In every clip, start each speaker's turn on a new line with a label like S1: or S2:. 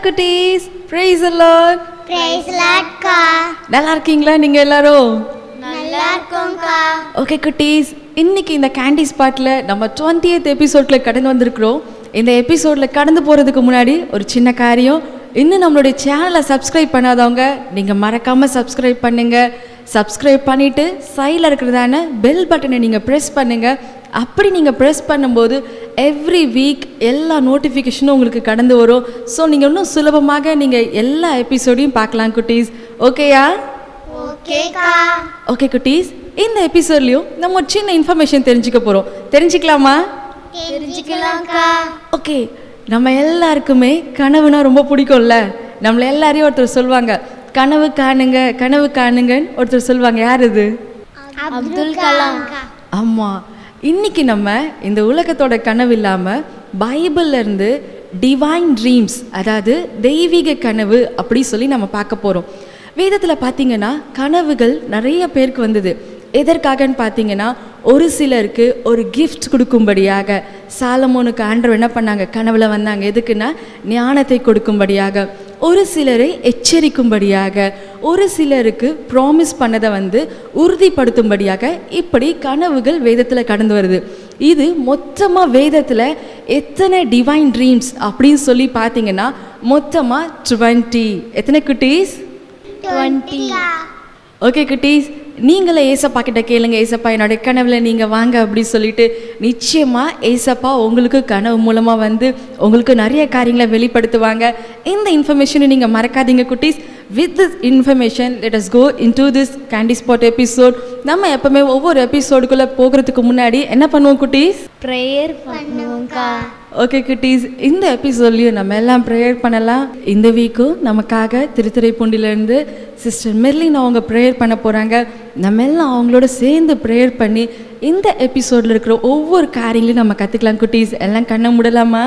S1: குட்டீஸ் price Lord
S2: price லாட்கா
S1: நல்லா இருக்கீங்களா நீங்க எல்லாரும்
S2: நல்லா இருக்கோம்க்கா
S1: ஓகே குட்டீஸ் இன்னைக்கு இந்த கேண்டி ஸ்பாட்டில் நம்ம டுவெண்ட்டியத் எபிசோட்ல கடந்து வந்திருக்கிறோம் இந்த எபிசோடில் கடந்து போகிறதுக்கு முன்னாடி ஒரு சின்ன காரியம் இன்னும் நம்மளுடைய சேனலை சப்ஸ்கிரைப் பண்ணாதவங்க நீங்கள் மறக்காமல் சப்ஸ்கிரைப் பண்ணுங்க சப்ஸ்கிரைப் பண்ணிவிட்டு சைடில் இருக்கிறதான பெல் பட்டனை நீங்கள் ப்ரெஸ் பண்ணுங்கள் அப்படி நீங்கள் ப்ரெஸ் பண்ணும்போது எவ்ரி வீக் எல்லா நோட்டிஃபிகேஷனும் உங்களுக்கு கடந்து வரும் ஸோ நீங்கள் இன்னும் சுலபமாக நீங்கள் எல்லா எபிசோடையும் பார்க்கலாம் குட்டீஸ் ஓகேயா
S2: ஓகேக்கா
S1: ஓகே குட்டீஸ் இந்த எபிசோட்லயும் நம்ம ஒரு சின்ன இன்ஃபர்மேஷன் தெரிஞ்சுக்க போறோம் தெரிஞ்சுக்கலாமா
S2: தெரிஞ்சுக்கலாம்க்கா
S1: ஓகே நம்ம எல்லாருக்குமே கனவுனா ரொம்ப பிடிக்கும்ல நம்மள எல்லாரையும் ஒருத்தர் சொல்லுவாங்க கனவு காணுங்க கனவு காணுங்கன்னு ஒருத்தர் சொல்லுவாங்க யார் இது
S2: அப்துல் கலாம்
S1: ஆமாம் இன்னைக்கு நம்ம இந்த உலகத்தோட கனவு இல்லாமல் பைபிள்ல இருந்து டிவைன் ட்ரீம்ஸ் அதாவது தெய்வீக கனவு அப்படி சொல்லி நம்ம பார்க்க போகிறோம் வேதத்தில் பார்த்தீங்கன்னா கனவுகள் நிறைய பேருக்கு வந்தது எதற்காகன்னு பார்த்தீங்கன்னா ஒரு சிலருக்கு ஒரு gift கொடுக்கும்படியாக சாலமோனுக்கு ஆண்டவர் என்ன பண்ணாங்க கனவுல வந்தாங்க எதுக்குன்னா ஞானத்தை கொடுக்கும்படியாக ஒரு சிலரை எச்சரிக்கும்படியாக ஒரு சிலருக்கு ப்ராமிஸ் பண்ணதை வந்து உறுதிப்படுத்தும்படியாக இப்படி கனவுகள் வேதத்தில் கடந்து வருது இது மொத்தமாக வேதத்தில் எத்தனை டிவைன் ட்ரீம்ஸ் அப்படின்னு சொல்லி பார்த்தீங்கன்னா மொத்தமாக டுவெண்ட்டி எத்தனை குட்டீஸ்
S2: டுவெண்ட்டிக்கா
S1: ஓகே குட்டீஸ் நீங்களே ஏசப்பா கிட்ட கேளுங்க ஏசப்பா என்னோட கனவுல நீங்க வாங்க அப்படி சொல்லிட்டு நிச்சயமா ஏசப்பா உங்களுக்கு கனவு மூலமா வந்து உங்களுக்கு நிறைய காரியங்களை வெளிப்படுத்துவாங்க இந்த இன்ஃபர்மேஷனை நீங்க மறக்காதீங்க குட்டீஸ் with this information let us go into this candy spot episode நம்ம எப்பவுமே ஒவ்வொரு எபிசோடுக்குள்ள போகிறதுக்கு முன்னாடி என்ன பண்ணுவோம் குட்டீஸ்
S2: ப்ரேயர் பண்ணுவோம்க்கா
S1: ஓகே குட்டீஸ் இந்த எபிசோட்லையும் நம்ம எல்லாம் ப்ரேயர் பண்ணலாம் இந்த வீக்கும் நமக்காக திருத்துறைப்பூண்டிலேருந்து சிஸ்டர் மெர்லின் அவங்க ப்ரேயர் பண்ண போகிறாங்க நம்ம எல்லாம் அவங்களோட சேர்ந்து ப்ரேயர் பண்ணி இந்த எபிசோடில் இருக்கிற ஒவ்வொரு காரியங்களையும் நம்ம கற்றுக்கலாம் குட்டீஸ் எல்லாம் கண்ணை மூடலாமா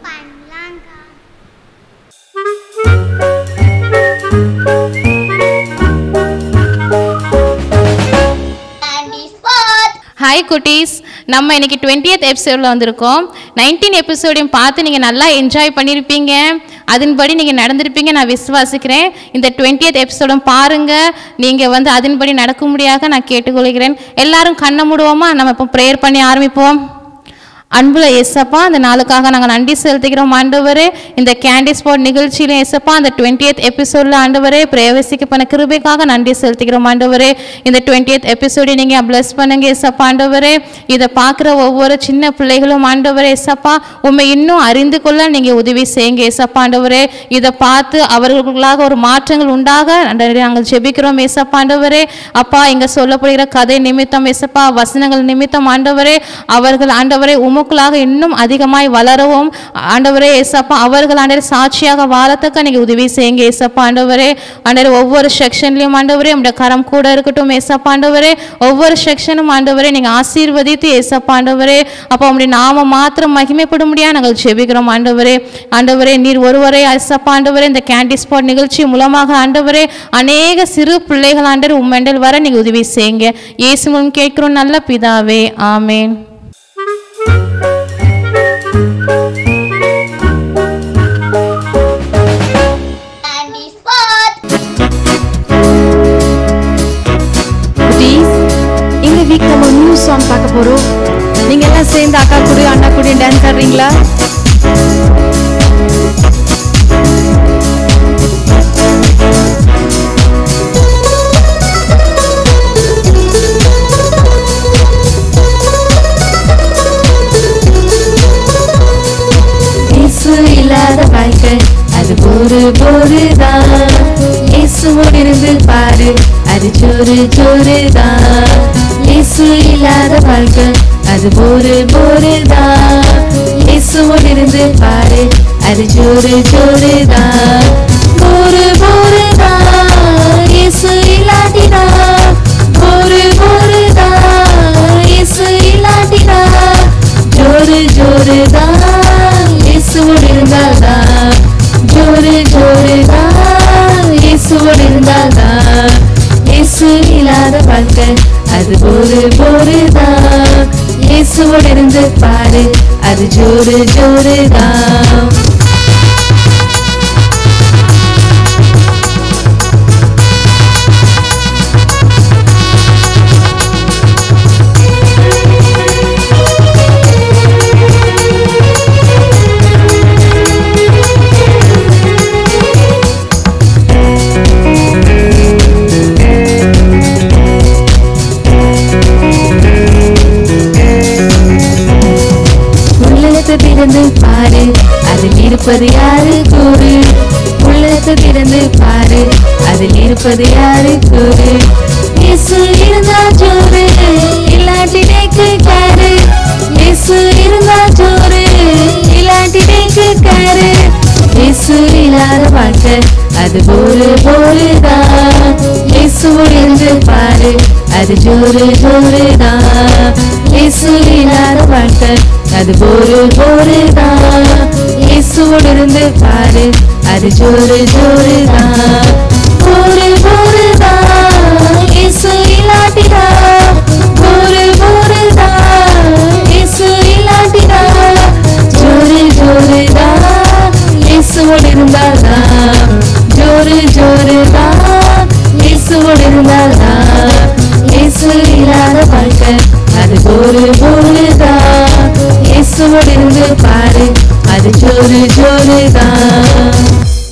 S3: ஹாய் குட்டீஸ் நம்ம இன்னைக்கு டுவெண்ட்டியத் எபிசோடில் வந்திருக்கோம் நைன்டீன் எபிசோடையும் பார்த்து நீங்கள் நல்லா என்ஜாய் பண்ணியிருப்பீங்க அதன்படி நீங்கள் நடந்திருப்பீங்க நான் விசுவாசிக்கிறேன் இந்த டுவெண்ட்டியத் எபிசோடும் பாருங்கள் நீங்கள் வந்து அதன்படி நடக்கும்படியாக நான் கேட்டுக்கொள்கிறேன் எல்லாரும் கண்ணை மூடுவோமா நம்ம இப்போ ப்ரேயர் பண்ணி ஆரம்பிப்போம் அன்புல ஏசப்பா அந்த நாளுக்காக நாங்கள் நன்றி செலுத்துகிறோம் ஆண்டவரே இந்த கேண்டி ஸ்பாட் நிகழ்ச்சியில ஏசப்பா அந்த டுவெண்ட்டியத் எபிசோடில் ஆண்டவரே பிரவேசிக்க பண்ண கிருபைக்காக நன்றி செலுத்துகிறோம் ஆண்டவரே இந்த டுவெண்ட்டியத் எபிசோடை நீங்கள் ப்ளஸ் பண்ணுங்க ஏசப்பா ஆண்டவரே இதை பார்க்குற ஒவ்வொரு சின்ன பிள்ளைகளும் ஆண்டவரே ஏசப்பா உண்மை இன்னும் அறிந்து கொள்ள நீங்கள் உதவி செய்யுங்க ஏசப்பா ஆண்டவரே இதை பார்த்து அவர்களுக்குள்ளாக ஒரு மாற்றங்கள் உண்டாக ஆண்டவரே நாங்கள் ஜெபிக்கிறோம் ஏசப்பா ஆண்டவரே அப்பா இங்கே சொல்லப்படுகிற கதை நிமித்தம் ஏசப்பா வசனங்கள் நிமித்தம் ஆண்டவரே அவர்கள் ஆண்டவரே உமக்குள்ளாக இன்னும் அதிகமாய் வளரவும் ஆண்டவரே ஏசப்பா அவர்கள் ஆண்டவரே சாட்சியாக வாழத்தக்க நீங்கள் உதவி செய்யுங்க ஏசப்பா ஆண்டவரே ஆண்டவரே ஒவ்வொரு செக்ஷன்லையும் ஆண்டவரே உங்களுடைய கரம் கூட இருக்கட்டும் ஏசப்பா ஆண்டவரே ஒவ்வொரு செக்ஷனும் ஆண்டவரே நீங்கள் ஆசீர்வதித்து ஏசப்பா ஆண்டவரே அப்போ உங்களுடைய நாம மாத்திரம் மகிமைப்படும்படியாக நாங்கள் ஜெபிக்கிறோம் ஆண்டவரே ஆண்டவரே நீர் ஒருவரே ஏசப்பா ஆண்டவரே இந்த கேண்டி ஸ்பாட் நிகழ்ச்சி மூலமாக ஆண்டவரே அநேக சிறு பிள்ளைகள் ஆண்டவர் உம்மெண்டல் வர நீங்கள் உதவி செய்யுங்க இயேசு மூலம் கேட்கிறோம் நல்ல பிதாவே ஆமேன்
S1: குட்டீஸ் இந்த வீக் நம்ம நியூ சாங் பார்க்க போகிறோம் நீங்கள் எல்லாம் சேர்ந்து அக்கா கூட அண்ணா கூட டான்ஸ் ஆடுறீங்களா இயேசு இல்லாத வாழ்க்கை அது ஒரு போருதான் இயேசுவோடு இருந்து பாரு அது ஜோரு ஜோருதான் இயேசு இல்லாத வாழ்க்கை அது ஒரு போருதான் இயேசுவோடு இருந்து பாரு அது ஜோரு ஜோருதான் ஒரு போருதான் இயேசு இல்லாட்டினா ஒரு போருதான் இயேசு இல்லாட்டினா ஜோரு ஜோருதான் இயேசுவோடு இருந்தால்தான் ஜோரு ஜோருதான் இயேசுவோடு இருந்தால்தான் இயேசு இல்லாத வாழ்க்கை அது ஒரு போருதான் இயேசுவோடு இருந்து பாரு அது ஜோரு ஜோருதான் இருப்பது யாரு கூறு உள்ளத்தை திறந்து பாரு அதில் இருப்பது யாரு கூறு இயேசு இருந்தா ஜோறு இல்லாட்டி டேக்கு காரு இயேசு இருந்தா ஜோறு இல்லாட்டி டேக்கு காரு இயேசு இல்லாத வாழ்க்கை அது போரு போருதான் இயேசுவோடு இருந்து பாரு அது ஜோரு ஜோருதான் இயேசு இல்லாத வாழ்க்கை அது போரு போருதான் இயேசுவோடு இருந்து பாரு அது ஜோரு ஜோருதான் போரு போருதான் இயேசு இல்லாட்டிடா போரு போருதான் இயேசு இல்லாட்டிடா ஜோரு ஜோருதான் இயேசுவோடு இருந்தால்தான் ஜோரு ஜோருதான் இயேசுவோடு இருந்தால்தான் இயேசு இல்லாத வாழ்க்கை அது போரு போருதான் இயேசுவோடு இருந்து பாரு அது ஜோரு ஜோருதான்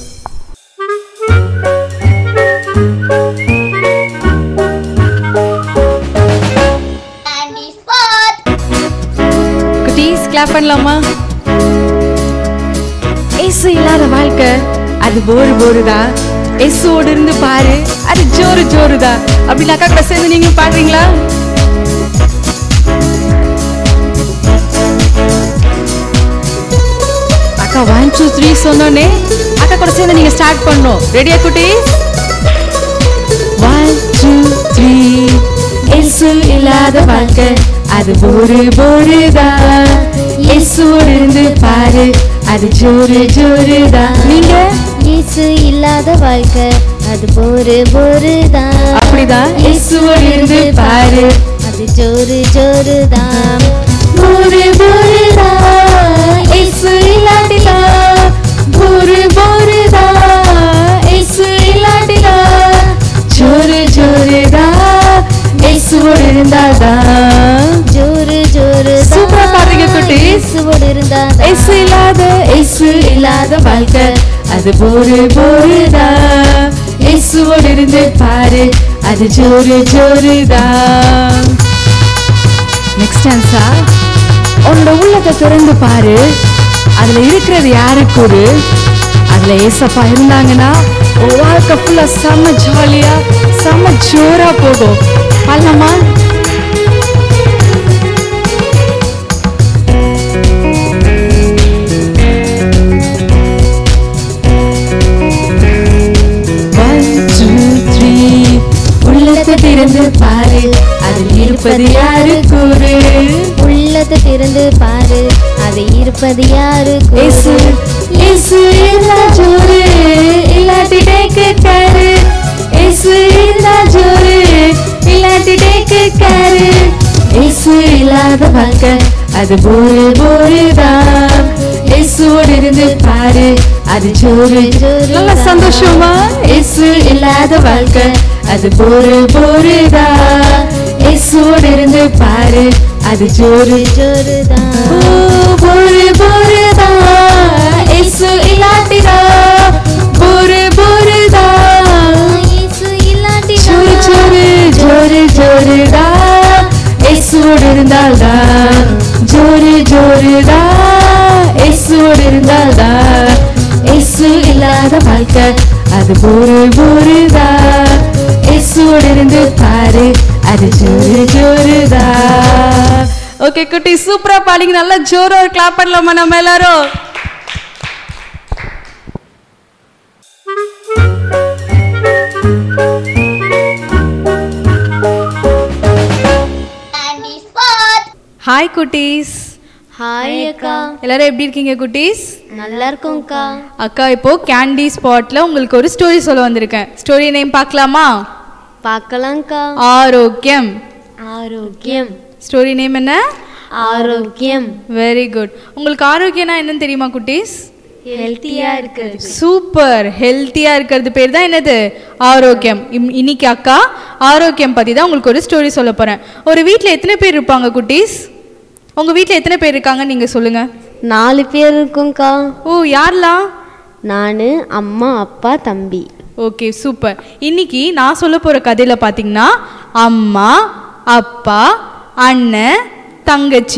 S2: Candy spot.
S1: குட்டீஸ் கிளாப் பண்ணலாமா ஏசு இல்லாத வாழ்க்கை அது போரு போருதான் ஏசுவோடு இருந்து பாரு அது ஜோரு ஜோருதான் அப்படின்னு அக்கா கூட சேர்ந்து நீங்க பாடுறீங்களா அக்கா ஒன் டூ த்ரீ சொன்னோன்னே அக்கா கூட சேர்ந்து நீங்க ஸ்டார்ட் பண்ணணும் ரெடியா குட்டீஸ் ஒன் டூ த்ரீ இயேசு இல்லாத வாழ்க்கை அது போரு போருதான் இயேசுவோடு இருந்து பாரு அது ஜோரு ஜோருதான் நீங்க
S2: இயேசு இல்லாத வாழ்க்கை அது போரு போருதான்
S1: அப்படிதான் இயேசுவோடு இருந்து பாரு
S2: அது ஜோரு ஜோருதான்
S1: போரு போருதான் இயேசு இல்லாட்டிலா போரு போருதான் இயேசு இல்லாட்டிலா ஜோரு ஜோருதான் இயேசுவோடு இருந்தாதான்
S2: ஜோரு ஜோரு
S1: சூப்பரா பாடுறீங்க குட்டீஸ்.
S2: இயேசுவோடு இருந்தா
S1: இயேசு இல்லாத இயேசு இல்லாத வாழ்க்கை அது போரு போருதான் இயேசுவோடு இருந்து பாரு அது ஜோரு ஜோருதான் நெக்ஸ்ட் ஆன்சா உன்னோட உள்ளத்தை திறந்து பாரு அதுல இருக்கிறது யாருக்கு ஒரு அதுல ஏசப்பா இருந்தாங்கன்னா உன் வாழ்க்கை ஃபுல்லா செம்ம ஜாலியா செம்ம ஜோரா போகும் பண்ணலாமா One, two, three. உள்ளத்தை திறந்து பாரு அதில் இருப்பது யாரு கூறு
S2: உள்ளத்தை திறந்து பாரு அது இருப்பது யாரு
S1: இயேசு இயேசு இருந்தா ஜோரு இல்லாட்டி டேக்கு காரு இயேசு இருந்தா ஜோரு இல்லாட்டி டேக்கு காரு இயேசு இல்லாத வாழ்க்கை அது போரு போருதான் இயேசுவோடு இருந்து பாரு அது ஜோரு நல்ல சந்தோஷமா இயேசு இல்லாத வாழ்க்கை அது போரு போருதான் இயேசுவோடு இருந்து பாரு அது ஜோரு
S2: ஜோருதான்
S1: ஓ, போரு போருதான் இயேசு இல்லாட்டிடா போரு போருதான்
S2: இயேசு இல்லாட்டி
S1: ஜோரு ஜோரு ஜோரு ஜோருடா இயேசுவோடு இருந்தால்தான் ஜோரு ஜோருடா இயேசுவோடு இருந்தால்தான் இயேசு இல்லாத வாழ்க்கை அது போரு போருதா இயேசுவோடு இருந்து பாரு அது ஜோரு ஜோருதா ஓகே குட்டி சூப்பரா பாடிங்க நல்லா ஜோரா கிளாப் பண்ணலாமா நம்ம எல்லாரும்
S2: Candy spot.
S1: ஹாய் குட்டீஸ்
S2: ஹாய் அக்கா
S1: எல்லாரும் எப்படி இருக்கீங்க குட்டீஸ்
S2: நல்லா இருக்கோம்க்கா
S1: அக்கா இப்போ கேண்டி ஸ்பாட்ல உங்களுக்கு ஒரு ஸ்டோரி சொல்ல வந்திருக்கேன் ஸ்டோரி நேம் பார்க்கலாமா
S2: பார்க்கலாம்க்கா
S1: ஆரோக்கியம்
S2: ஆரோக்கியம்
S1: ஸ்டோரி நேம் என்ன
S2: ஆரோக்கியம்
S1: வெரி குட் உங்களுக்கு ஆரோக்கியம்னா என்னன்னு தெரியுமா குட்டீஸ்
S2: ஹெல்த்தியா இருக்கிறது
S1: சூப்பர் ஹெல்த்தியா இருக்கிறது பேர் தான் என்னது ஆரோக்கியம் இம்- இன்னைக்கு அக்கா ஆரோக்கியம் பத்தி தான் உங்களுக்கு ஒரு ஸ்டோரி சொல்ல போறேன் ஒரு வீட்ல எத்தனை பேர் இருப்பாங்க குட்டீஸ் உங்க வீட்ல எத்தனை பேர் இருக்காங்க நீங்க சொல்லுங்க
S2: நாலு பேர் இருக்கோம்க்கா
S1: ஓ யாரெல்லாம்
S2: நான் அம்மா அப்பா தம்பி
S1: ஓகே சூப்பர் இன்னைக்கு நான் சொல்ல போற கதையில பாத்தீங்கன்னா அம்மா அப்பா அண்ணன் தங்கச்சி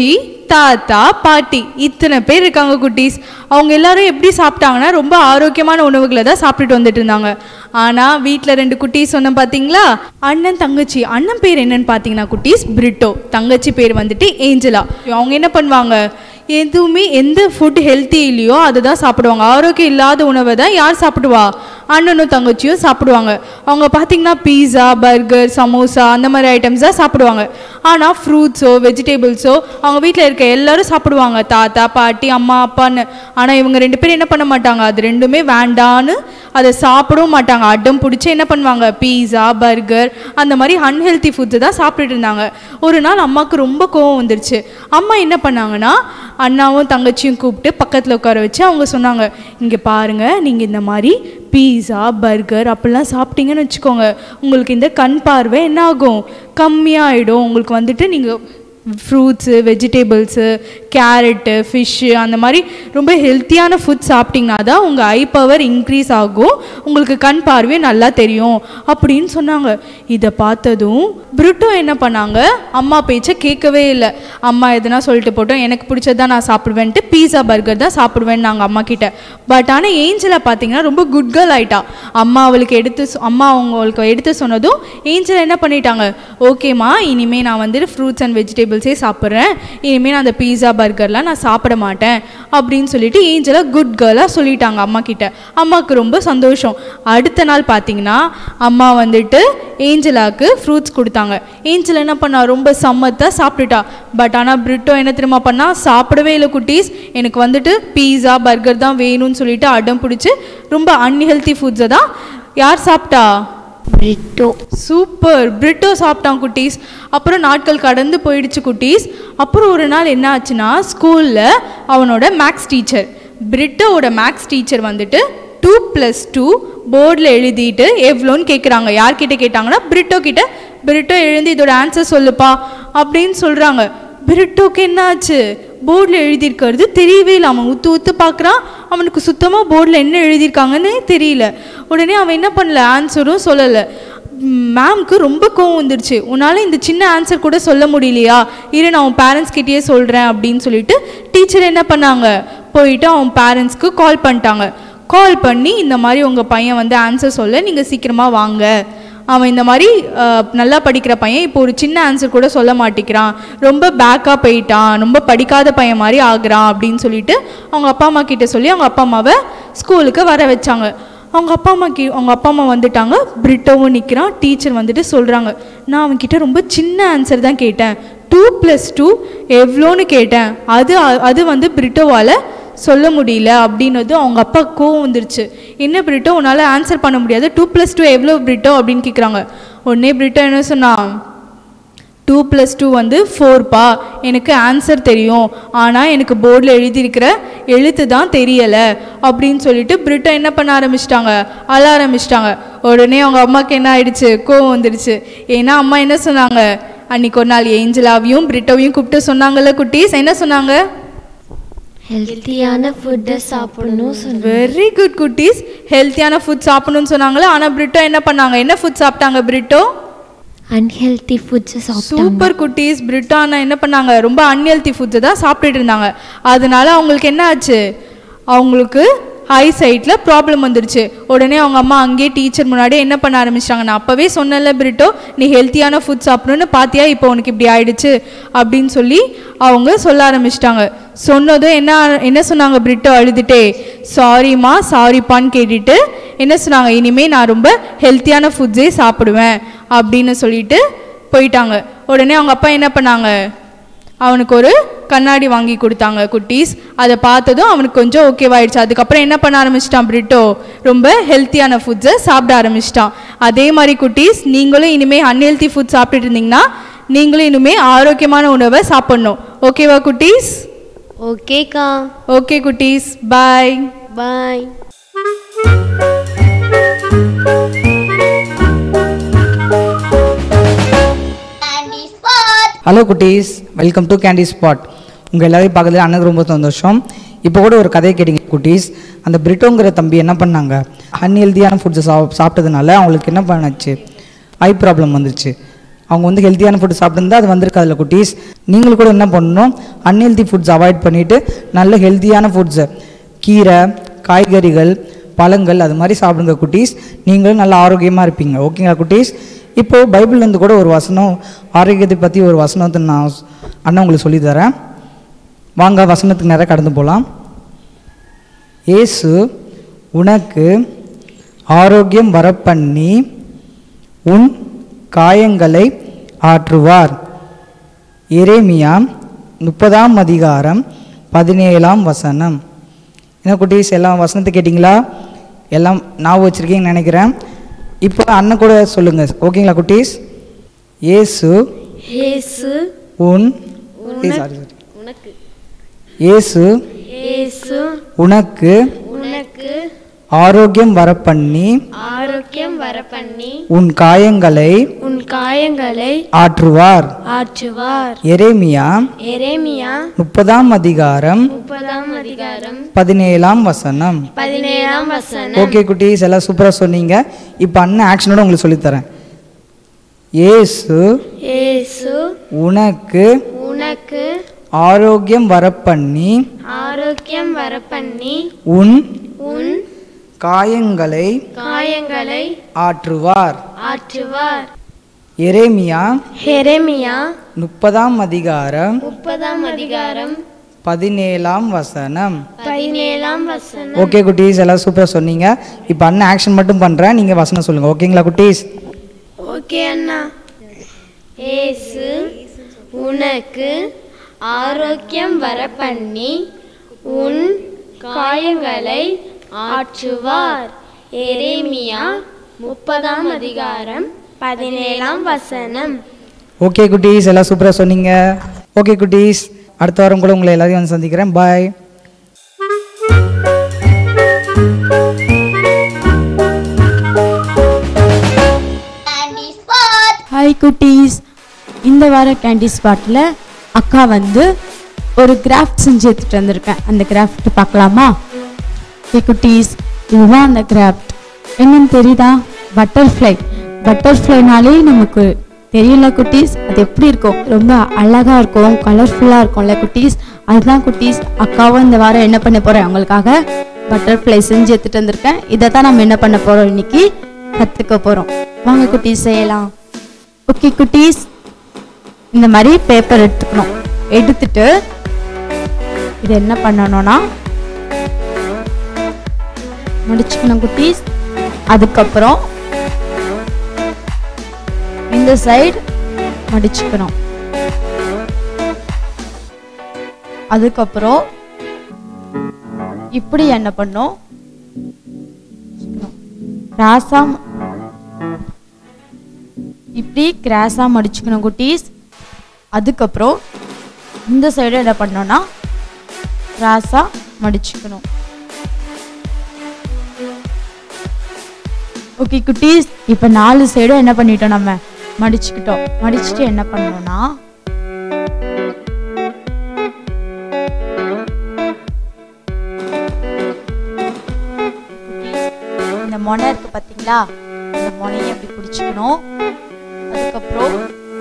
S4: தாத்தா பாட்டி இத்தனை பேர் இருக்காங்க குட்டீஸ் அவங்க எல்லாரும் எப்படி சாப்பிட்டாங்கன்னா ரொம்ப ஆரோக்கியமான உணவுகளை தான் சாப்பிட்டுட்டு வந்துட்டு இருந்தாங்க ஆனால் வீட்டில் ரெண்டு குட்டீஸ் சொன்ன பார்த்தீங்களா அண்ணன் தங்கச்சி அண்ணன் பேர் என்னன்னு பார்த்தீங்கன்னா குட்டீஸ் பிரிட்டோ தங்கச்சி பேர் வந்துட்டு ஏஞ்சலா அவங்க என்ன பண்ணுவாங்க எதுவுமே எந்த ஃபுட் ஹெல்த்தி இல்லையோ அதை தான் சாப்பிடுவாங்க ஆரோக்கியம் இல்லாத உணவை தான் யார் சாப்பிடுவா அண்ணனும் தங்கச்சியும் சாப்பிடுவாங்க அவங்க பார்த்தீங்கன்னா பீஸா பர்கர் சமோசா அந்த மாதிரி ஐட்டம்ஸ் தான் சாப்பிடுவாங்க ஆனால் ஃப்ரூட்ஸோ வெஜிடபிள்ஸோ அவங்க வீட்டில் இருக்க எல்லாரும் சாப்பிடுவாங்க தாத்தா பாட்டி அம்மா அப்பான்னு ஆனால் இவங்க ரெண்டு பேரும் என்ன பண்ண மாட்டாங்க அது ரெண்டுமே வேண்டான்னு அதை சாப்பிடவும் மாட்டாங்க அடம் பிடிச்சி என்ன பண்ணுவாங்க பீஸா பர்கர் அந்த மாதிரி அன்ஹெல்த்தி ஃபுட்ஸை தான் சாப்பிட்டுட்டு இருந்தாங்க ஒரு நாள் அம்மாவுக்கு ரொம்ப கோவம் வந்துருச்சு அம்மா என்ன பண்ணாங்கன்னா அண்ணாவும் தங்கச்சியும் கூப்பிட்டு பக்கத்தில் உட்கார வச்சு அவங்க சொன்னாங்க இங்கே பாருங்க நீங்கள் இந்த மாதிரி பீஸா பர்கர் அப்படிலாம் சாப்பிட்டீங்கன்னு வச்சுக்கோங்க உங்களுக்கு இந்த கண் பார்வை என்ன ஆகும் கம்மியாயிடும் உங்களுக்கு வந்துட்டு நீங்கள் ஃப்ரூட்ஸு வெஜிடபிள்ஸு கேரட்டு ஃபிஷ்ஷு அந்த மாதிரி ரொம்ப ஹெல்த்தியான ஃபுட் சாப்பிட்டிங்கன்னா தான் உங்கள் ஐ பவர் இன்க்ரீஸ் ஆகும் உங்களுக்கு கண் பார்வையும் நல்லா தெரியும் அப்படின்னு சொன்னாங்க இதை பார்த்ததும் பிரிட்டோ என்ன பண்ணாங்க அம்மா பேச்சை கேட்கவே இல்லை அம்மா எதுனா சொல்லிட்டு போட்டோம் எனக்கு பிடிச்சது தான் நான் சாப்பிடுவேன்ட்டு பீஸா பர்கர் தான் சாப்பிடுவேன் நாங்கள் அம்மா கிட்ட பட் ஆனால் ஏஞ்சலை பார்த்தீங்கன்னா ரொம்ப குட் கேர்ள் ஆயிட்டா அம்மா அவளுக்கு எடுத்து சொ- அம்மா அவங்களுக்கு எடுத்து சொன்னதும் ஏஞ்சல் என்ன பண்ணிட்டாங்க ஓகேம்மா இனிமேல் நான் வந்துட்டு ஃப்ரூட்ஸ் அண்ட் வெஜிடபிள்ஸே சாப்பிட்றேன் இனிமேல் நான் அந்த பீஸா பர்கர்லாம் நான் சாப்பிட மாட்டேன் அப்படின்னு சொல்லிட்டு ஏஞ்சலை குட் கேர்ளாக சொல்லிட்டாங்க அம்மா கிட்ட அம்மாவுக்கு ரொம்ப சந்தோஷம் அடுத்த நாள் பார்த்தீங்கன்னா அம்மா வந்துட்டு ஏஞ்சலாக்கு ஃப்ரூட்ஸ் கொடுத்தாங்க ஏஞ்சல் என்ன பண்ணா ரொம்ப சம்மத்தாக சாப்பிட்டுட்டா பட் ஆனால் பிரிட்டோ என்ன தெரியுமா பண்ணா சாப்பிடவே இல்லை குட்டீஸ் எனக்கு வந்துட்டு பீஸா பர்கர் தான் வேணும்னு சொல்லிட்டு அடம் பிடிச்சி ரொம்ப அன்ஹெல்த்தி ஃபுட்ஸை தான் யார் சாப்பிட்டா
S2: பிரிட்டோ
S4: சூப்பர் பிரிட்டோ சாப்பிட்டான் குட்டீஸ் அப்புறம் நாட்கள் கடந்து போயிடுச்சு குட்டீஸ் அப்புறம் ஒரு நாள் என்ன ஆச்சுன்னா ஸ்கூலில் அவனோட மேக்ஸ் டீச்சர் பிரிட்டோவோட மேக்ஸ் டீச்சர் வந்துட்டு டூ ப்ளஸ் டூ போர்டில் எழுதிட்டு எவ்வளோன்னு கேட்குறாங்க யார்கிட்ட கேட்டாங்கன்னா பிரிட்டோ கிட்ட பிரிட்டோ எழுதி இதோட ஆன்சர் சொல்லுப்பா அப்படின்னு சொல்கிறாங்க பிரிட்டோக்கு என்ன ஆச்சு போர்டில் எழுதியிருக்கிறது தெரியவே இல்லை அவன் உத்து உத்து பார்க்குறான் அவனுக்கு சுத்தமாக போர்டில் என்ன எழுதியிருக்காங்கன்னே தெரியல உடனே அவன் என்ன பண்ணல ஆன்சரும் சொல்லலை மேம்க்கு ரொம்ப கோவம் வந்துருச்சு உன்னால் இந்த சின்ன ஆன்சர் கூட சொல்ல முடியலையா இரு நான் உன் பேரண்ட்ஸ் கிட்டேயே சொல்கிறேன் அப்படின்னு சொல்லிட்டு டீச்சர் என்ன பண்ணாங்க போயிட்டு அவன் பேரண்ட்ஸ்க்கு கால் பண்ணிட்டாங்க கால் பண்ணி இந்த மாதிரி உங்கள் பையன் வந்து ஆன்சர் சொல்ல நீங்கள் சீக்கிரமாக வாங்க அவன் இந்த மாதிரி அஹ், நல்லா படிக்கிற பையன் இப்போ ஒரு சின்ன ஆன்சர் கூட சொல்ல மாட்டேங்கிறான் ரொம்ப பேக்காக போயிட்டான் ரொம்ப படிக்காத பையன் மாதிரி ஆகுறான் அப்படின்னு சொல்லிட்டு அவங்க அப்பா அம்மா கிட்ட சொல்லி அவங்க அப்பா அம்மாவை ஸ்கூலுக்கு வர வச்சாங்க அவங்க அப்பா அம்மா கி அவங்க அப்பா அம்மா வந்துட்டாங்க பிரிட்டோவும் நிற்கிறான் டீச்சர் வந்துட்டு சொல்கிறாங்க நான் அவன்கிட்ட ரொம்ப சின்ன ஆன்சர் தான் கேட்டேன் டூ ப்ளஸ் டூ எவ்வளோன்னு கேட்டேன் அது அது வந்து பிரிட்டோவால் சொல்ல முடியல அப்படின்னது அவங்க அப்பா கோவம் வந்துருச்சு என்ன பிரிட்டோ உன்னால் ஆன்சர் பண்ண முடியாது டூ ப்ளஸ் டூ எவ்வளோ பிரிட்டோ அப்படின்னு கேட்குறாங்க உடனே பிரிட்டோ என்ன சொன்னான் டூ ப்ளஸ் டூ வந்து ஃபோர்ப்பா எனக்கு ஆன்சர் தெரியும் ஆனால் எனக்கு போர்டில் எழுதியிருக்கிற எழுத்து தான் தெரியலை அப்படின்னு சொல்லிட்டு பிரிட்டோ என்ன பண்ண ஆரம்பிச்சிட்டாங்க அழ ஆரம்பிச்சிட்டாங்க உடனே அவங்க அம்மாவுக்கு என்ன ஆயிடுச்சு கோவம் வந்துடுச்சு ஏன்னா அம்மா என்ன சொன்னாங்க அன்னைக்கு ஒரு நாள் ஏஞ்சலாவையும் பிரிட்டோவையும் கூப்பிட்டு சொன்னாங்கல்ல குட்டீஸ் என்ன சொன்னாங்க
S2: ஹெல்த்தியான ஃபுட்டை சாப்பிடணும் சொன்ன
S4: வெரி குட் குட்டீஸ் ஹெல்த்தியான ஃபுட் சாப்பிடணும்னு சொன்னாங்களே ஆனால் பிரிட்டோ என்ன பண்ணாங்க என்ன ஃபுட் சாப்பிட்டாங்க பிரிட்டோ
S2: அன்ஹெல்த்தி ஃபுட்ஸை சாப்பிட்டாங்க
S4: சூப்பர் குட்டீஸ் பிரிட்டானா என்ன பண்ணாங்க ரொம்ப அன்ஹெல்த்தி ஃபுட்ஸை தான் சாப்பிட்டுட்டு இருந்தாங்க அதனால அவங்களுக்கு என்ன ஆச்சு அவங்களுக்கு ஐ சைட்டில் ப்ராப்ளம் வந்துருச்சு உடனே அவங்க அம்மா அங்கேயே டீச்சர் முன்னாடி என்ன பண்ண ஆரம்பிச்சிட்டாங்க நான் அப்போவே சொன்னேன்ல பிரிட்டோ நீ ஹெல்த்தியான ஃபுட் சாப்பிடணும்னு பார்த்தியா இப்போ உனக்கு இப்படி ஆயிடுச்சு அப்படின்னு சொல்லி அவங்க சொல்ல ஆரம்பிச்சிட்டாங்க சொன்னதும் என்ன என்ன சொன்னாங்க பிரிட்டோ அழுதுட்டே சாரிம்மா சாரிப்பான்னு கேட்டுட்டு என்ன சொன்னாங்க இனிமே நான் ரொம்ப ஹெல்த்தியான ஃபுட்ஸே சாப்பிடுவேன் அப்படின்னு சொல்லிட்டு போயிட்டாங்க உடனே அவங்க அப்பா என்ன பண்ணாங்க அவனுக்கு ஒரு கண்ணாடி வாங்கி கொடுத்தாங்க குட்டீஸ் அதை பார்த்ததும் அவனுக்கு கொஞ்சம் ஓகேவாயிடுச்சு அதுக்கப்புறம் என்ன பண்ண ஆரம்பிச்சிட்டான் பிரிட்டோ ரொம்ப ஹெல்த்தியான ஃபுட்ஸை சாப்பிட ஆரம்பிச்சிட்டான் அதே மாதிரி குட்டீஸ் நீங்களும் இனிமேல் அன்ஹெல்த்தி ஃபுட் சாப்பிட்டுட்டு இருந்தீங்கன்னா நீங்களும் இனிமேல் ஆரோக்கியமான உணவை சாப்பிடணும் ஓகேவா குட்டீஸ்
S2: ஓகேக்கா
S4: ஓகே குட்டீஸ் பாய்
S2: பாய்
S5: ஹலோ குட்டீஸ் வெல்கம் டு கேண்டி ஸ்பாட் உங்கள் எல்லாரையும் பார்க்கறதுல அண்ணனுக்கு ரொம்ப சந்தோஷம் இப்போ கூட ஒரு கதையை கேட்டிங்க குட்டீஸ் அந்த பிரிட்டோங்கிற தம்பி என்ன பண்ணாங்க அன்ஹெல்தியான ஃபுட்ஸை சா சாப்பிட்டதுனால அவங்களுக்கு என்ன பண்ணுச்சு ஐ ப்ராப்ளம் வந்துருச்சு அவங்க வந்து ஹெல்த்தியான ஃபுட் சாப்பிட்டுருந்தா அது வந்திருக்காதுல குட்டீஸ் நீங்களும் கூட என்ன பண்ணணும் அன்ஹெல்தி ஃபுட்ஸ் அவாய்ட் பண்ணிவிட்டு நல்ல ஹெல்த்தியான ஃபுட்ஸு கீரை காய்கறிகள் பழங்கள் அது மாதிரி சாப்பிடுங்க குட்டீஸ் நீங்களும் நல்ல ஆரோக்கியமாக இருப்பீங்க ஓகேங்களா குட்டீஸ் இப்போது பைபிள்லேருந்து கூட ஒரு வசனம் ஆரோக்கியத்தை பற்றி ஒரு வசனத்தை நான் அண்ணன் உங்களுக்கு சொல்லித் தரேன் வாங்க வசனத்துக்கு நேரம் கடந்து போகலாம் இயேசு உனக்கு ஆரோக்கியம் வரப்பண்ணி உன் காயங்களை ஆற்றுவார் எரேமியா முப்பதாம் அதிகாரம் பதினேழாம் வசனம் என்ன குட்டீஸ் எல்லாம் வசனத்தை கேட்டிங்களா எல்லாம் ஞாபகம் வச்சுருக்கீங்கன்னு நினைக்கிறேன் இப்போ அண்ணன் கூட சொல்லுங்கள் ஓகேங்களா குட்டீஸ் இயேசு
S2: இயேசு
S5: உன் ஏய், sorry, sorry. இயேசு
S2: இயேசு
S5: உனக்கு
S2: உனக்கு
S5: ஆரோக்கியம் வரப்பண்ணி
S2: ஆரோக்கியம் வரப்பண்ணி
S5: உன் காயங்களை
S2: உன் காயங்களை
S5: ஆற்றுவார்
S2: ஆற்றுவார்
S5: எரேமியா
S2: எரேமியா
S5: முப்பதாம் அதிகாரம்
S2: முப்பதாம் அதிகாரம்
S5: பதினேழாம் வசனம்
S2: பதினேழாம் வசனம்
S5: ஓகே குட்டீஸ் எல்லாம் சூப்பராக சொன்னீங்க இப்போ அண்ணன் ஆக்ஷனோட உங்களுக்கு சொல்லித்தரேன் இயேசு
S2: இயேசு
S5: உனக்கு
S2: உனக்கு
S5: ஆரோக்கியம் வரப்பண்ணி
S2: ஆரோக்கியம் வரப்பண்ணி
S5: உன்
S2: உன்
S5: காயங்களை
S2: காயங்களை
S5: ஆற்றுவார்
S2: ஆற்றுவார்
S5: எரேமியா
S2: எரேமியா
S5: முப்பதாம் அதிகாரம்
S2: முப்பதாம் அதிகாரம்
S5: பதினேழாம் வசனம்
S2: பதினேழாம் வசனம்
S5: ஓகே குட்டீஸ் எல்லாம் சூப்பராக சொன்னீங்க இப்போ அண்ணன் ஆக்ஷன் மட்டும் பண்ணுறேன் நீங்கள் வசனம் சொல்லுங்கள் ஓகேங்களா குட்டீஸ்
S2: ஓகே அண்ணா ஏசு உனக்கு ஆரோக்கியம் வரப்பண்ணி உன் காயங்களை ஆற்றுவார் எரேமியா முப்பதாம் அதிகாரம் பதினேழாம் வசனம்
S5: ஓகே குட்டீஸ் எல்லாம் சூப்பராக சொன்னீங்க ஓகே குட்டீஸ் அடுத்த வாரம் கூட உங்களை எல்லாரையும் வந்து சந்திக்கிறேன் பாய்
S6: ஹாய் குட்டீஸ் இந்த வார கேண்டி ஸ்பாட்டில் அக்கா வந்து ஒரு கிராஃப்ட் செஞ்சு எடுத்துகிட்டு வந்திருக்கேன் அந்த கிராஃப்ட் பார்க்கலாமா ஓகே குட்டீஸ் இதுதான் அந்த கிராஃப்ட் என்னன்னு தெரியுதா பட்டர்ஃப்ளை பட்டர்ஃப்ளைனாலே நமக்கு தெரியல குட்டீஸ் அது எப்படி இருக்கும் ரொம்ப அழகாக இருக்கும் கலர்ஃபுல்லாக இருக்கும்ல குட்டீஸ் அதுதான் குட்டீஸ் அக்காவும் இந்த வாரம் என்ன பண்ண போகிறேன் அவங்களுக்காக பட்டர்ஃப்ளை செஞ்சு எடுத்துகிட்டு வந்திருக்கேன் இதை தான் நம்ம என்ன பண்ண போகிறோம் இன்னைக்கு கற்றுக்க போகிறோம் வாங்க குட்டீஸ் செய்யலாம் ஓகே குட்டீஸ் இந்த மாதிரி பேப்பர் எடுத்துக்கணும் எடுத்துட்டு இது என்ன பண்ணணும்னா முடிச்சுக்கணும் குட்டீஸ் அதுக்கப்புறம் இந்த சைடு மடிச்சுக்கணும் அதுக்கப்புறம் இப்படி என்ன பண்ணும் ராசா இப்படி கிராஸாக மடிச்சுக்கணும் குட்டீஸ் அதுக்கப்புறம் இந்த சைடு என்ன பண்ணோன்னா கிராஸாக மடிச்சுக்கணும் ஓகே குட்டீஸ் இப்போ நாலு சைடும் என்ன பண்ணிட்டோம் நம்ம மடிச்சுக்கிட்டோம் மடிச்சுட்டு என்ன பண்ணோம்னா இந்த முனை இருக்கு பார்த்தீங்களா இந்த முனையை அப்படி பிடிச்சிக்கணும் அதுக்கப்புறம்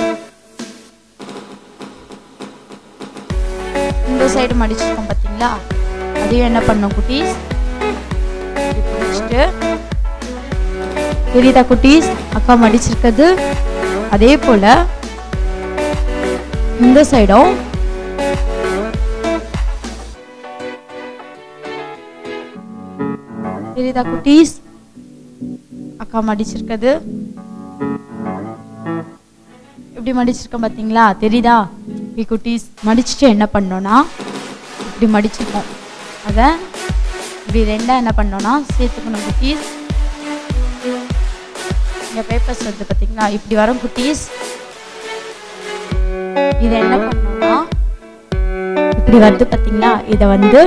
S6: இந்த சைடு மடிச்சிருக்கோம் பார்த்தீங்களா அதையும் என்ன பண்ணோம் குட்டீஸ் இப்படி பிடிச்சிட்டு தெரியுதா குட்டீஸ் அக்கா மடிச்சிருக்கிறது அதே போல இந்த சைடும் தெரியுதா குட்டீஸ் அக்கா மடிச்சிருக்கிறது இப்படி மடிச்சிருக்கோம் பார்த்தீங்களா தெரியுதா இப்படி குட்டீஸ் மடிச்சுட்டு என்ன பண்ணோன்னா இப்படி மடிச்சிருக்கோம் அதை இப்படி ரெண்டாக என்ன பண்ணோன்னா சேர்த்துக்கணும் குட்டீஸ் இங்கே பேப்பர்ஸ் வருது பார்த்தீங்களா இப்படி வரும் குட்டீஸ் இதை என்ன பண்ணோம்னா இப்படி வருது பார்த்தீங்களா இதை வந்து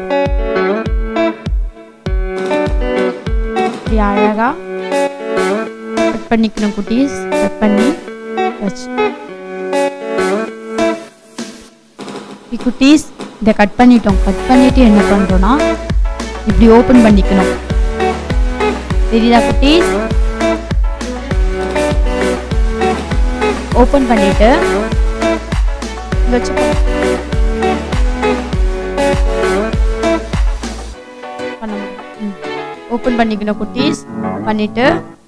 S6: இப்படி அழகா கட் பண்ணிக்கணும் குட்டீஸ் கட் பண்ணி வச்சு இப்படி குட்டீஸ் இதை கட் பண்ணிட்டோம் கட் பண்ணிட்டு என்ன பண்றோம்னா இப்படி ஓபன் பண்ணிக்கணும் தெரியுதா குட்டீஸ் ஓப்பன் பண்ணிட்டு இங்க வச்சு பண்ணு. பண்ண ஓப்பன் பண்ணிக்கணும் குட்டீஸ் பண்ணிட்டு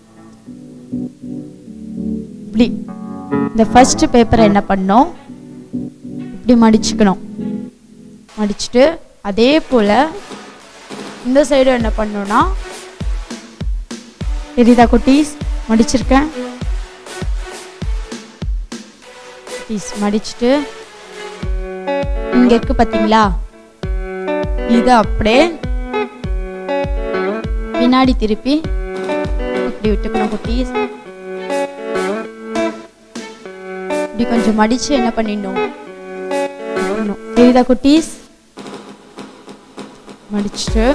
S6: இப்படி இந்த ஃபர்ஸ்ட் பேப்பரை என்ன பண்ணோம் இப்படி மடிச்சுக்கணும் மடிச்சுட்டு அதே போல் இந்த சைடு என்ன பண்ணணும்னா தெரியுதா குட்டீஸ் மடிச்சிருக்கேன் குட்டீஸ் மடிச்சுட்டு இங்க இருக்கு பாத்தீங்களா இது அப்படியே பின்னாடி திருப்பி இப்படி விட்டுக்கணும் குட்டீஸ் இப்படி கொஞ்சம் மடிச்சு என்ன பண்ணிடணும் விட்டுறணும். தெரியுதா குட்டீஸ் மடிச்சுட்டு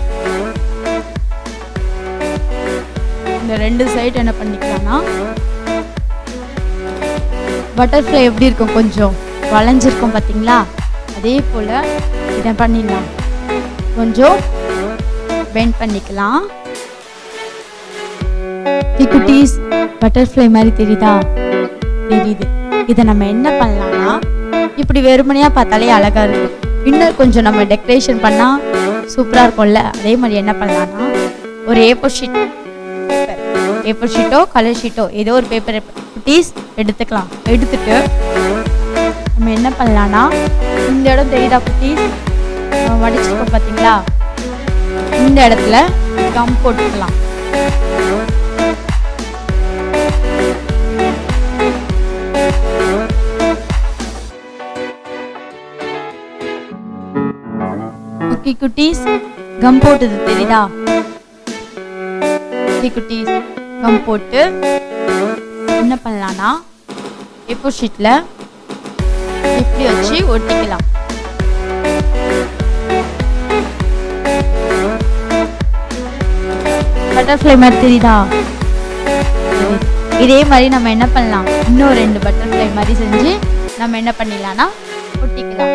S6: இந்த ரெண்டு சைடு என்ன பண்ணிக்கலாம்னா பட்டர்ஃப்ளை எப்படி இருக்கும் கொஞ்சம் வளைஞ்சிருக்கும் பார்த்தீங்களா அதே போல் இதை பண்ணிடலாம் கொஞ்சம் பெண்ட் பண்ணிக்கலாம் குட்டீஸ் பட்டர்ஃப்ளை மாதிரி தெரியுதா தெரியுது இதை நம்ம என்ன பண்ணலாம்னா இப்படி வெறுமனையாக பார்த்தாலே அழகா இருக்கு இன்னும் கொஞ்சம் நம்ம டெக்கரேஷன் பண்ணால் சூப்பராக இருக்கும்ல அதே மாதிரி என்ன பண்ணலாம்னா ஒரு ஏப்பர் ஷீட் பேப்பர் ஷீட்டோ கலர் ஷீட்டோ ஏதோ ஒரு பேப்பர் குட்டீஸ் எடுத்துக்கலாம் எடுத்துட்டு நம்ம என்ன பண்ணலாம்னா இந்த இடம் தெரியுதா குட்டீஸ் நம்ம மடிச்சிருக்கோம் பார்த்தீங்களா இந்த இடத்துல கம் போட்டுக்கலாம் ஓகே குட்டீஸ் கம் போட்டது தெரியுதா ஓகே குட்டீஸ் கம் போட்டு என்ன பண்ணலாம்னா ஏப்போ ஷீட்டில் இப்படி வச்சு ஒட்டிக்கலாம் பட்டர்ஃப்ளை மாதிரி தெரியுதா தெரியுது. இதே மாதிரி நம்ம என்ன பண்ணலாம் இன்னும் ரெண்டு பட்டர்ஃப்ளை மாதிரி செஞ்சு நம்ம என்ன பண்ணிடலாம்னா ஒட்டிக்கலாம்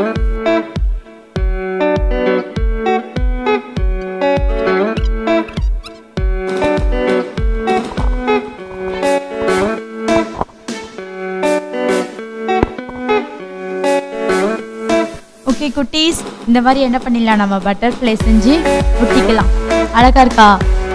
S6: ஓகே குட்டீஸ் இந்த மாதிரி என்ன பண்ணிடலாம் நம்ம பட்டர்ஃப்ளை செஞ்சு ஒட்டிக்கலாம் அழகா இருக்கா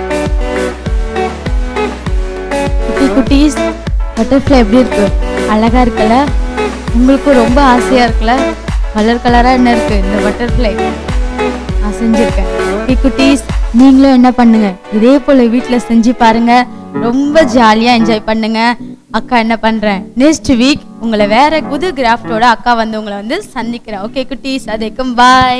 S6: ஓகே குட்டீஸ் பட்டர்ஃப்ளை எப்படி இருக்கு அழகா இருக்குல்ல உங்களுக்கும் ரொம்ப ஆசையா இருக்குல்ல கலர் கலரா என்ன இருக்கு இந்த பட்டர்ஃப்ளை நான் செஞ்சிருக்கேன் ஓகே குட்டீஸ் நீங்களும் என்ன பண்ணுங்க இதே போல வீட்டில் செஞ்சு பாருங்க ரொம்ப ஜாலியா என்ஜாய் பண்ணுங்க அக்கா என்ன பண்றேன் நெக்ஸ்ட் வீக் உங்களை வேற புது கிராஃப்டோட அக்கா வந்து உங்களை வந்து சந்திக்கிறேன் ஓகே குட்டீஸ் அதுக்கும் பாய்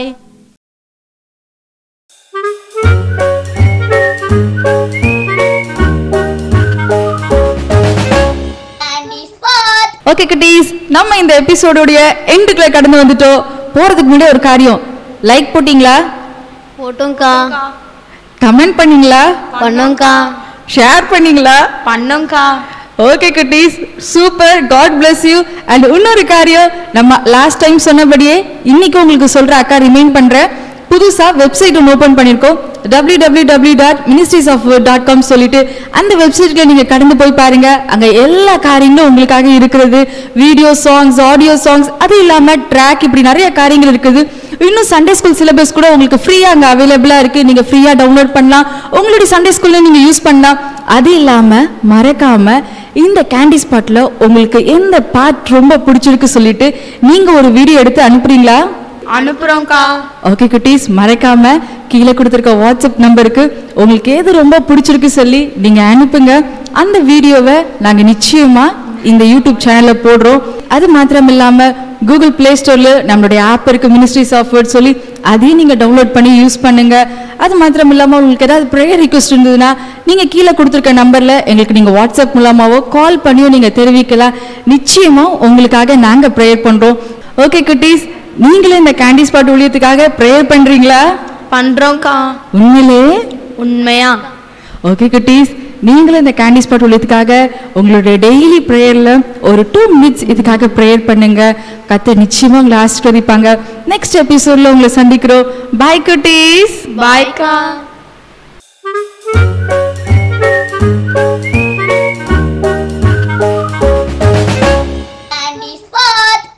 S1: ஓகே குட்டீஸ் நம்ம இந்த எபிசோடோடைய எண்டுக்குள்ள கடந்து வந்துட்டோம் போறதுக்கு முன்னாடி ஒரு காரியம் லைக் போட்டீங்களா
S2: போட்டோம்க்கா
S1: கமெண்ட் பண்ணீங்களா
S2: பண்ணோம்க்கா
S1: ஷேர் பண்ணீங்களா
S6: பண்ணோம்க்கா
S1: ஓகே குட்டீஸ் super god bless you and இன்னொரு காரியம் நம்ம லாஸ்ட் டைம் சொன்னபடியே இன்னைக்கு உங்களுக்கு சொல்ற அக்கா ரிமைண்ட் பண்றேன் புதுசா வெப்சைட் ஒன்று ஓப்பன் பண்ணியிருக்கோம் W W W dot ministries of dot com சொல்லிட்டு அந்த வெப்சைட்ல நீங்க கடந்து போய் பாருங்க அங்க எல்லா காரியங்களும் உங்களுக்காக இருக்கிறது வீடியோ சாங்ஸ் ஆடியோ சாங்ஸ் அது இல்லாம ட்ராக் இப்படி நிறைய காரியங்கள் இருக்குது இன்னும் சண்டே ஸ்கூல் சிலபஸ் கூட உங்களுக்கு ஃப்ரீயா அங்க அவைலபிளா இருக்கு நீங்க ஃப்ரீயா டவுன்லோட் பண்ணலாம் உங்களுடைய சண்டே ஸ்கூல்ல நீங்க யூஸ் பண்ணலாம் அது இல்லாம மறக்காம இந்த கேண்டி ஸ்பாட்ல உங்களுக்கு எந்த பார்ட் ரொம்ப பிடிச்சிருக்கு சொல்லிட்டு நீங்க ஒரு வீடியோ எடுத்து அனுப்புறீங்களா
S6: அனுப்புறோம்க்கா
S1: ஓகே குட்டீஸ் மறக்காம கீழே கொடுத்துருக்க வாட்ஸ்அப் நம்பருக்கு உங்களுக்கு எது ரொம்ப பிடிச்சிருக்கு சொல்லி நீங்க அனுப்புங்க அந்த வீடியோவை நாங்க நிச்சயமா இந்த யூடியூப் சேனல்ல போடுறோம் அது மாத்திரம் இல்லாம கூகுள் பிளே ஸ்டோர்ல நம்மளுடைய ஆப் இருக்கு மினிஸ்ட்ரிஸ் ஆஃப் வேர்ட் சொல்லி அதையும் நீங்க டவுன்லோட் பண்ணி யூஸ் பண்ணுங்க அது மாத்திரம் இல்லாம உங்களுக்கு ஏதாவது ப்ரேயர் ரிக்வஸ்ட் இருந்ததுன்னா நீங்க கீழே கொடுத்துருக்க நம்பர்ல எங்களுக்கு நீங்க வாட்ஸ்அப் மூலமாவோ கால் பண்ணியோ நீங்க தெரிவிக்கலாம் நிச்சயமா உங்களுக்காக நாங்க ப்ரேயர் பண்றோம் ஓகே குட்டீஸ் நீங்களும் இந்த கேண்டி ஸ்பாட் ஊழியத்துக்காக ப்ரேயர் பண்றீங்களா
S6: பண்றோம்க்கா
S1: உண்மையிலே
S6: உண்மையா
S1: ஓகே குட்டீஸ் நீங்களும் இந்த கேண்டி ஸ்பாட் உள்ளதுக்காக உங்களுடைய டெய்லி ப்ரேயரில் ஒரு டூ மினிட்ஸ் இதுக்காக ப்ரேயர் பண்ணுங்க கத்த நிச்சயமா உங்களை ஆசீர்வதிப்பாங்க நெக்ஸ்ட் எபிசோட்ல உங்களை சந்திக்கிறோம் பாய் குட்டீஸ்
S6: பாய்க்கா